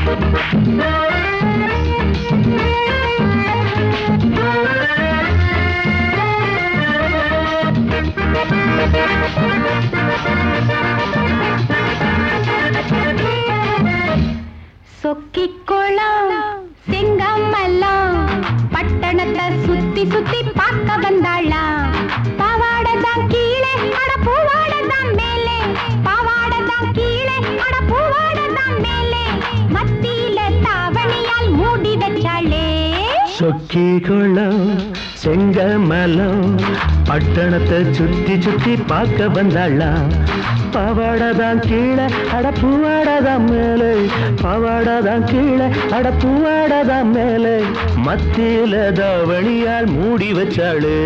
சொக்கிக்குளம் சிங்கமெல்லாம் பட்டணத்தை சுத்தி சுத்தி பார்க்க வந்தாளாம் பாவாடதான் கீழே அட பூவாடதான் மேலே பாவாடதான் கீழே அட பூவாடதான் மேலே மத்தியில தாவணியால் மூடி வச்சாளே சொக்கி குளம் செங்கமலம் பட்டணத்தை சுத்தி சுத்தி பார்க்க வந்தாளாம் பவாடதான் கீழே அட பூவாடதான் மேலே பவாடதான் கீழே அட பூவாடதான் மேலே மத்தியில தாவணியால் மூடி வச்சாளே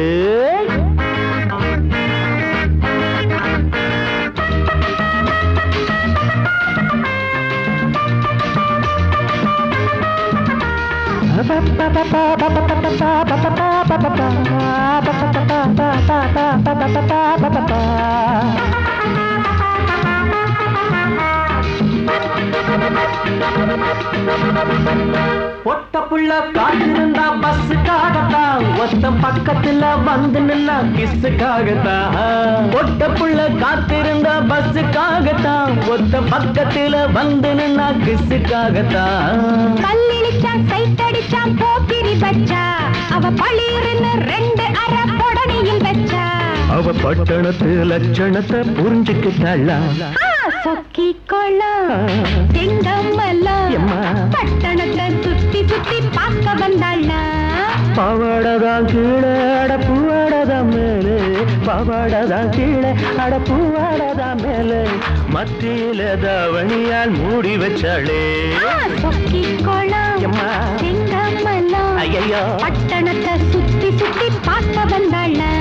ஒட்ட புள்ள காத்திருந்தா பஸ்ஸுக்காகத்தான் ஒத்த பக்கத்துல வந்து நின்னா கிஸ்ஸுக்காகத்தான் ஒட்ட புள்ள காத்திருந்தா பஸ்ஸுக்காகத்தான் ஒத்த பக்கத்துல வந்து நின்னா கிஸ்ஸுக்காகத்தான் கல்லிழிச்சான் சைட்டடிச்சான் போக்கிரி வச்சா அவ பளிர்னு ரெண்டு அரை பொடனியில் வச்சா அவ பட்டணத்து லட்சணத்தை புரிஞ்சுக்கிட்டாளா ஆ, சொக்கி கொளம் செங்கமெல்லாம் எம்மா. பட்டணத்தை சுத்தி சுத்தி பார்க்க வந்தாளா பவாடதான் கீழே அட பூவாடதான் மேலே பவாடதான் கீழே அட பூவாடதான் மேலே மத்தியில தாவணியால் மூடி வச்சாளே ஆ, சொக்கி கொளம் எம்மா. செங்கமெல்லாம் ஐயையோ. பட்டணத்தை சுத்தி சுத்தி பார்க்க வந்தாளா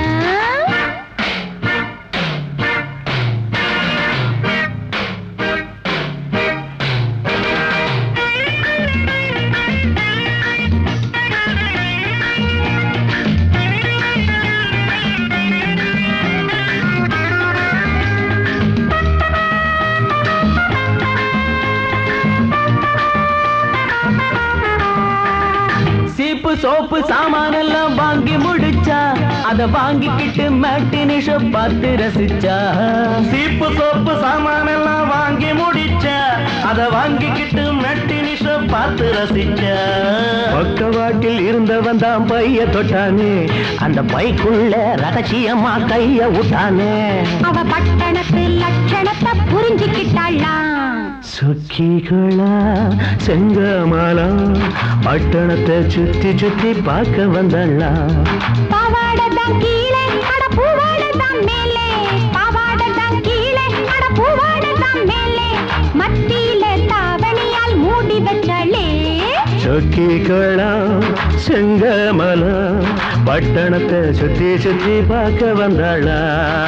சீப்பு சோப்பு சாமான் எல்லாம் வாங்கி முடிச்சா அத வாங்கிக்கிட்டு மேட்டினிஷ பார்த்து ரசிச்சா சீப்பு சோப்பு சாமான் எல்லாம் வாங்கி முடிச்சா அத வாங்கிக்கிட்டு மேட்டினிஷ பார்த்து ரசிச்சா பக்கவாட்டில் இருந்தவன் தான் பைய தொட்டானே அந்த பைக்குள்ள ரகசியமா கைய விட்டானே அவ பட்டணத்து லட்சணத்தை புரிஞ்சுக்கிட்டாளாம் சுக்கிகளா செங்கமலம் பட்டணத்தை சுத்தி சுத்தி பார்க்க வந்தாளாம் பாவாடதான் கீழே அட பூவாடதான் மேலே பாவாடதான் கீழே அட பூவாடதான் மேலே மத்தியில தாவணியால் மூடி வச்சாளே சொக்கிகளா செங்கமலம் பட்டணத்தை சுத்தி சுத்தி பார்க்க வந்தாளா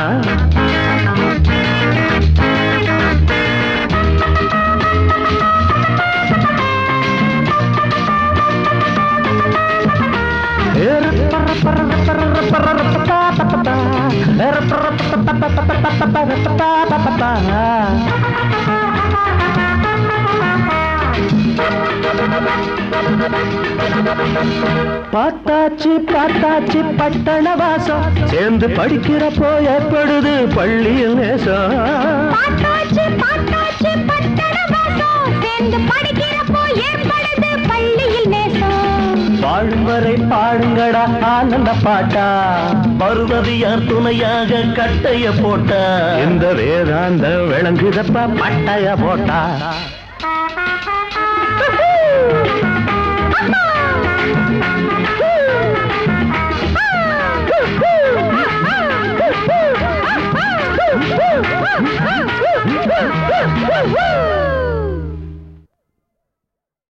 பார்த்தாச்சு பார்த்தாச்சு பட்டண வாசம் சேர்ந்து படிக்கிறப்போ ஏற்படுது பள்ளியில் நேசம் பார்த்தாச்சு பார்த்தாச்சு பட்டண வாசம் சேர்ந்து படிக்கிறப்போ ஏற்படுது பள்ளியில் நேசம் வாழும் வரை பாடுங்கடா ஆனந்த பாட்டா வருவது யார் துணையாக கட்டைய போட்டா இந்த வேதாந்த விளங்குதப்பா பட்டைய போட்டா